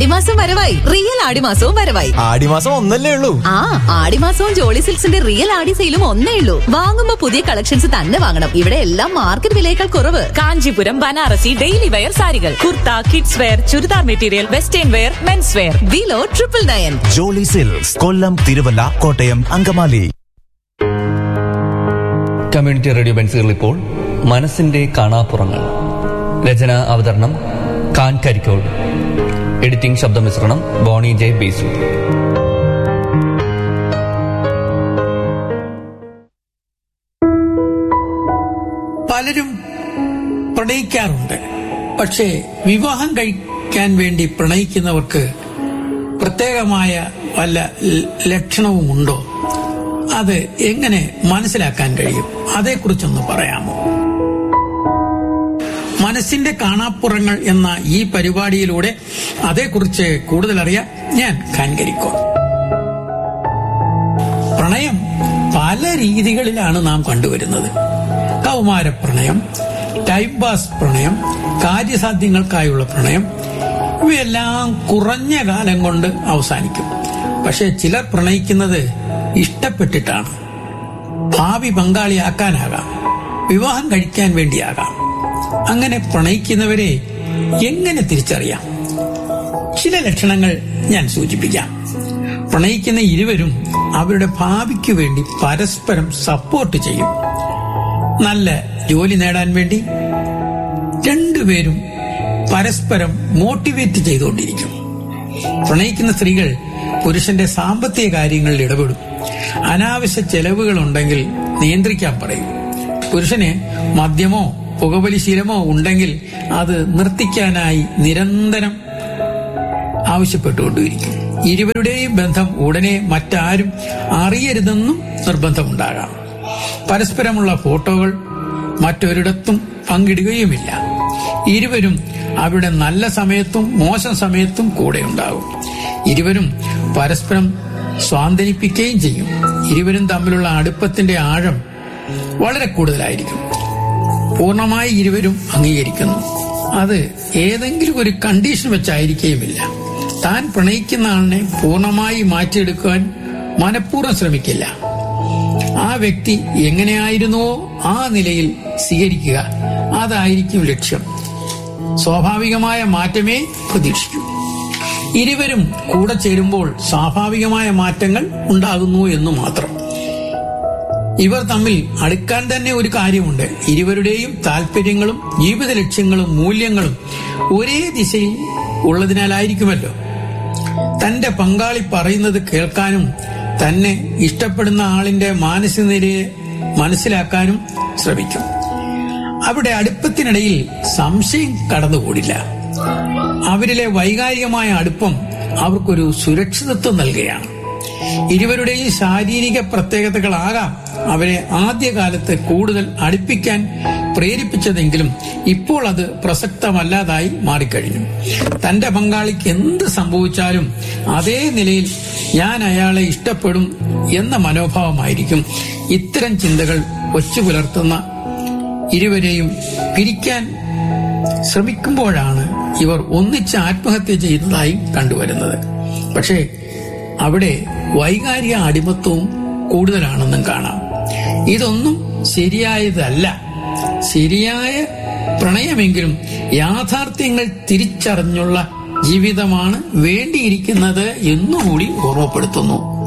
ആടിമാസം വരവായി റിയൽ ആടിമാസവും വരവായി ആടിമാസം ഒന്നല്ലേ ഉള്ളൂ ആ ആടിമാസവും ജോളി സിൽക്സിന്റെ റിയൽ ആടി സെയിലും ഒന്നേ ഉള്ളൂ വാങ്ങുമ്പോ പുതിയ കളക്ഷൻസ് തന്നെ വാങ്ങണം ഇവിടെ എല്ലാം മാർക്കറ്റ് വിലയേക്കാൾ കുറവ് കാഞ്ചീപുരം ബനാറസി ഡെയിലി വെയർ സാരികൾ kurta kids wear churidar material western wear men's wear below triple nine Jolly Silks Kollam Thiruvalla Kottayam Angamaly community radio ബെൻസുകൾ ഇപ്പോൾ മനസ്സിന്റെ കാണാപ്പുറങ്ങൾ രചന അവതരണം കാൻ കരിക്കോട് എഡിറ്റിംഗ് ശബ്ദമിശ്രണം ബോണി ജെ ബേസു പലരും പ്രണയിക്കാറുണ്ട് പക്ഷേ വിവാഹം കഴിക്കാൻ വേണ്ടി പ്രണയിക്കുന്നവർക്ക് പ്രത്യേകമായ വല്ല ല- ലക്ഷണവുമുണ്ടോ അത് എങ്ങനെ മനസ്സിലാക്കാൻ കഴിയും അതേക്കുറിച്ചൊന്ന് പറയാമോ മനസ്സിന്റെ കാണാപ്പുറങ്ങൾ എന്ന ഈ പരിപാടിയിലൂടെ അതേക്കുറിച്ച് കൂടുതൽ അറിയാൻ ഞാൻ ഖാൻകരിക്കോ പ്രണയം പല രീതികളിലാണ് നാം കണ്ടുവരുന്നത് കൗമാര പ്രണയം ടൈം പാസ് പ്രണയം കാര്യസാധ്യങ്ങൾക്കായുള്ള പ്രണയം ഇവയെല്ലാം കുറഞ്ഞ കാലം കൊണ്ട് അവസാനിക്കും പക്ഷെ ചിലർ പ്രണയിക്കുന്നത് ഇഷ്ടപ്പെട്ടിട്ടാണ് ഭാവി പങ്കാളിയാക്കാനാകാം വിവാഹം കഴിക്കാൻ വേണ്ടിയാകാം അങ്ങനെ പ്രണയിക്കുന്നവരെ എങ്ങനെ തിരിച്ചറിയാം ചില ലക്ഷണങ്ങൾ ഞാൻ സൂചിപ്പിക്കാം പ്രണയിക്കുന്ന ഇരുവരും അവരുടെ ഭാവിക്ക് വേണ്ടി പരസ്പരം സപ്പോർട്ട് ചെയ്യും നല്ല ജോലി നേടാൻ വേണ്ടി രണ്ടുപേരും പരസ്പരം മോട്ടിവേറ്റ് ചെയ്തുകൊണ്ടിരിക്കും പ്രണയിക്കുന്ന സ്ത്രീകൾ പുരുഷന്റെ സാമ്പത്തിക കാര്യങ്ങളിൽ ഇടപെടും അനാവശ്യ ചെലവുകൾ ഉണ്ടെങ്കിൽ നിയന്ത്രിക്കാൻ പറയും പുരുഷന് മദ്യമോ പുകവലി ശീലമോ ഉണ്ടെങ്കിൽ അത് നിർത്തിക്കാനായി നിരന്തരം ആവശ്യപ്പെട്ടുകൊണ്ടിരിക്കും ഇരുവരുടെയും ബന്ധം ഉടനെ മറ്റാരും അറിയരുതെന്നും നിർബന്ധമുണ്ടാകാം പരസ്പരമുള്ള ഫോട്ടോകൾ മറ്റൊരിടത്തും പങ്കിടുകയുമില്ല ഇരുവരും അവരുടെ നല്ല സമയത്തും മോശം സമയത്തും കൂടെ ഉണ്ടാകും ഇരുവരും പരസ്പരം സ്വാന്തനിപ്പിക്കുകയും ചെയ്യും ഇരുവരും തമ്മിലുള്ള അടുപ്പത്തിന്റെ ആഴം വളരെ കൂടുതലായിരിക്കും പൂർണ്ണമായി ഇരുവരും അംഗീകരിക്കുന്നു അത് ഏതെങ്കിലും ഒരു കണ്ടീഷൻ വെച്ചായിരിക്കുകയുമില്ല താൻ പ്രണയിക്കുന്ന ആളിനെ പൂർണ്ണമായി മാറ്റിയെടുക്കുവാൻ മനഃപൂർവ്വം ശ്രമിക്കില്ല ആ വ്യക്തി എങ്ങനെയായിരുന്നുവോ ആ നിലയിൽ സ്വീകരിക്കുക അതായിരിക്കും ലക്ഷ്യം സ്വാഭാവികമായ മാറ്റമേ പ്രതീക്ഷിക്കൂ ഇരുവരും കൂടെ ചേരുമ്പോൾ സ്വാഭാവികമായ മാറ്റങ്ങൾ ഉണ്ടാകുന്നു എന്ന് മാത്രം ഇവർ തമ്മിൽ അടുക്കാൻ തന്നെ ഒരു കാര്യമുണ്ട് ഇരുവരുടെയും താല്പര്യങ്ങളും ജീവിത ലക്ഷ്യങ്ങളും മൂല്യങ്ങളും ഒരേ ദിശയിൽ ഉള്ളതിനാലായിരിക്കുമല്ലോ തന്റെ പങ്കാളി പറയുന്നത് കേൾക്കാനും തന്നെ ഇഷ്ടപ്പെടുന്ന ആളിന്റെ മാനസിക നിലയെ മനസ്സിലാക്കാനും ശ്രമിക്കും അവിടെ അടുപ്പത്തിനിടയിൽ സംശയം കടന്നുകൂടില്ല അവരിലെ വൈകാരികമായ അടുപ്പം അവർക്കൊരു സുരക്ഷിതത്വം നൽകുകയാണ് ഇരുവരുടെയും ശാരീരിക പ്രത്യേകതകളാകാം അവരെ ആദ്യകാലത്ത് കൂടുതൽ അടുപ്പിക്കാൻ പ്രേരിപ്പിച്ചതെങ്കിലും ഇപ്പോൾ അത് പ്രസക്തമല്ലാതായി മാറിക്കഴിഞ്ഞു തന്റെ പങ്കാളിക്ക് എന്ത് സംഭവിച്ചാലും അതേ നിലയിൽ ഞാൻ അയാളെ ഇഷ്ടപ്പെടും എന്ന മനോഭാവമായിരിക്കും ഇത്തരം ചിന്തകൾ വച്ചു പുലർത്തുന്ന ഇരുവരെയും പിരിക്കാൻ ശ്രമിക്കുമ്പോഴാണ് ഇവർ ഒന്നിച്ച് ആത്മഹത്യ ചെയ്യുന്നതായി കണ്ടുവരുന്നത് പക്ഷേ അവിടെ വൈകാരിക അടിമത്വവും കൂടുതലാണെന്നും കാണാം ഇതൊന്നും ശരിയായതല്ല ശരിയായ പ്രണയമെങ്കിലും യാഥാർത്ഥ്യങ്ങൾ തിരിച്ചറിഞ്ഞുള്ള ജീവിതമാണ് വേണ്ടിയിരിക്കുന്നത് എന്നുകൂടി ഓർമ്മപ്പെടുത്തുന്നു